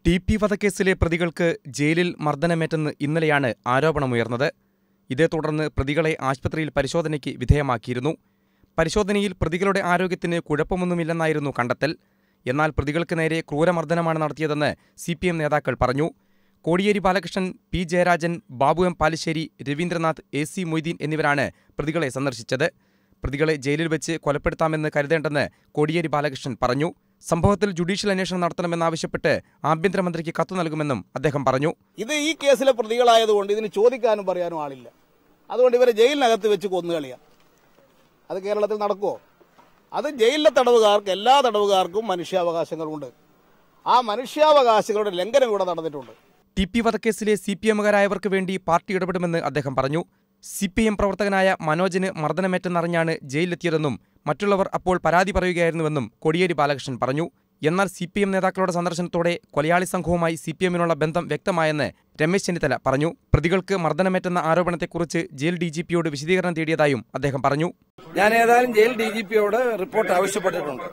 T P വധക്കേസിലെ പ്രതികൾക്ക് ജയിലിൽ മർദ്ദനമേറ്റെന്ന് ഇന്നലെയാണ് ആരോപണമുയർന്നത് ഇതേ തുടർന്ന് പ്രതികളെ ആശുപത്രിയിൽ പരിശോധനയ്ക്ക് വിധേയമാക്കിയിരുന്നു പരിശോധനയിൽ പ്രതികളുടെ ആരോഗ്യത്തിന് കുഴപ്പമൊന്നുമില്ലെന്നായിരുന്നു കണ്ടെത്തൽ എന്നാൽ പ്രതികൾക്ക് നേരെ ക്രൂരമർദ്ദനമാണ് നടത്തിയതെന്ന് സി പി എം നേതാക്കൾ പറഞ്ഞു Kodiyeri Balakrishnan P Jayarajan Babu M Palassery Ravindranath A C Moideen എന്നിവരാണ് പ്രതികളെ സന്ദർശിച്ചത് പ്രതികളെ ജയിലിൽ വെച്ച് കൊലപ്പെടുത്താമെന്ന് കരുതേണ്ടെന്ന് കോടിയേരി ബാലകൃഷ്ണൻ പറഞ്ഞു സംഭവത്തിൽ ജുഡീഷ്യൽ അന്വേഷണം നടത്തണമെന്നാവശ്യപ്പെട്ട് ആഭ്യന്തരമന്ത്രിക്ക് കത്ത് നൽകുമെന്നും അദ്ദേഹം പറഞ്ഞു ഇത് ഈ കേസിലെ പ്രതികളായതുകൊണ്ട് ഇതിന് ചോദിക്കാനും പറയാനും ആളില്ല അതുകൊണ്ട് ഇവരെ ജയിലിനകത്ത് വെച്ച് കൊന്നുകളിയാം അത് കേരളത്തിൽ നടക്കുമോ അത് ജയിലിലെ തടവുകാർക്ക് എല്ലാ തടവുകാർക്കും മനുഷ്യാവകാശങ്ങളുണ്ട് ആ മനുഷ്യാവകാശങ്ങളുടെ ലംഘനം ഇവിടെ നടന്നിട്ടുണ്ട് ടി പി വധക്കേസിലെ സി പി എമ്മുകാരായവർക്ക് വേണ്ടി പാർട്ടി ഇടപെടുമെന്ന് അദ്ദേഹം പറഞ്ഞു സി പി എം പ്രവർത്തകനായ മനോജിന് മർദ്ദനമേറ്റെന്നറിഞ്ഞാണ് ജയിലിലെത്തിയതെന്നും മറ്റുള്ളവർ അപ്പോൾ പരാതി പറയുകയായിരുന്നുവെന്നും കോടിയേരി ബാലകൃഷ്ണൻ പറഞ്ഞു എന്നാൽ സി പി എം നേതാക്കളുടെ സന്ദർശനത്തോടെ കൊലയാളി സംഘവുമായി സി പി എമ്മിനുള്ള ബന്ധം വ്യക്തമായെന്ന് രമേശ് ചെന്നിത്തല പറഞ്ഞു പ്രതികൾക്ക് മർദ്ദനമേറ്റെന്ന ആരോപണത്തെക്കുറിച്ച് ജയിൽ ഡി ജി പിയോട് വിശദീകരണം തേടിയതായും അദ്ദേഹം പറഞ്ഞു ഞാൻ ഏതായാലും ജയിൽ ഡി ജി പിയോട് റിപ്പോർട്ട് ആവശ്യപ്പെട്ടിട്ടുണ്ട്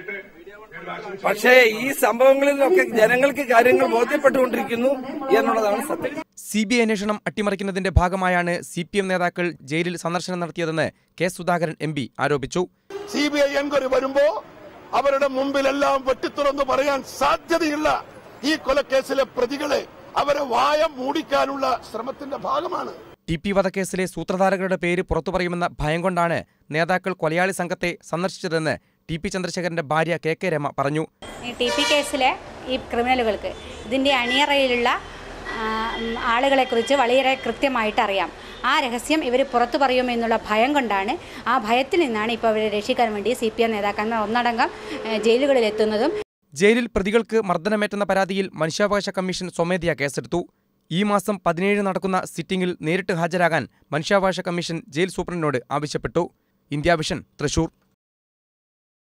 പക്ഷേ ഈ സംഭവങ്ങളിലൊക്കെ ജനങ്ങൾക്ക് കാര്യങ്ങൾ ബോധ്യപ്പെട്ടുകൊണ്ടിരിക്കുന്നു എന്നുള്ളതാണ് സത്യം സി ബി ഐ അന്വേഷണം അട്ടിമറിക്കുന്നതിന്റെ ഭാഗമായാണ് സി പി എം നേതാക്കൾ ജയിലിൽ സന്ദർശനം നടത്തിയതെന്ന് കെ സുധാകരൻ എം പി ആരോപിച്ചു സി ബി ഐ എൻക്വയറി വരുമ്പോ അവരുടെ മുമ്പിലെല്ലാം വെട്ടിത്തുറന്ന് പറയാൻ സാധ്യതയുള്ള ഈ കൊലക്കേസിലെ പ്രതികളെ അവരെ വായ മൂടിക്കാനുള്ള ശ്രമത്തിന്റെ ഭാഗമാണ് ടി പി വധക്കേസിലെ സൂത്രധാരകരുടെ പേര് പുറത്തു പറയുമെന്ന ഭയം കൊണ്ടാണ് നേതാക്കൾ കൊലയാളി സംഘത്തെ സന്ദർശിച്ചതെന്ന് ടി പി ചന്ദ്രശേഖരന്റെ ഭാര്യ കെ കെ രമ പറഞ്ഞു ഈ ടി പി കേസിലെ ഈ ക്രിമിനലുകൾക്ക് ഇതിൻ്റെ അണിയറയിലുള്ള ആ, ഉം, ആളുകളെക്കുറിച്ച് വളരെ കൃത്യമായിട്ട് അറിയാം ആ രഹസ്യം ഇവർ പുറത്തു പറയുമെന്നുള്ള ഭയം കൊണ്ടാണ് ആ ഭയത്തിൽ നിന്നാണ് ഇപ്പോൾ അവരെ രക്ഷിക്കാൻ വേണ്ടി സി പി എം നേതാക്കന്മാർ ഒന്നടങ്കം ഏ, ജയിലുകളിൽ എത്തുന്നതും ജയിലിൽ പ്രതികൾക്ക് മർദ്ദനമേറ്റെന്ന പരാതിയിൽ മനുഷ്യാവകാശ കമ്മീഷൻ സ്വമേധയാ കേസെടുത്തു ഈ മാസം പതിനേഴ് നടക്കുന്ന സിറ്റിംഗിൽ നേരിട്ട് ഹാജരാകാൻ മനുഷ്യാവകാശ കമ്മീഷൻ ജയിൽ സൂപ്രണ്ടിനോട് ആവശ്യപ്പെട്ടു ഇന്ത്യ വിഷൻ തൃശൂർ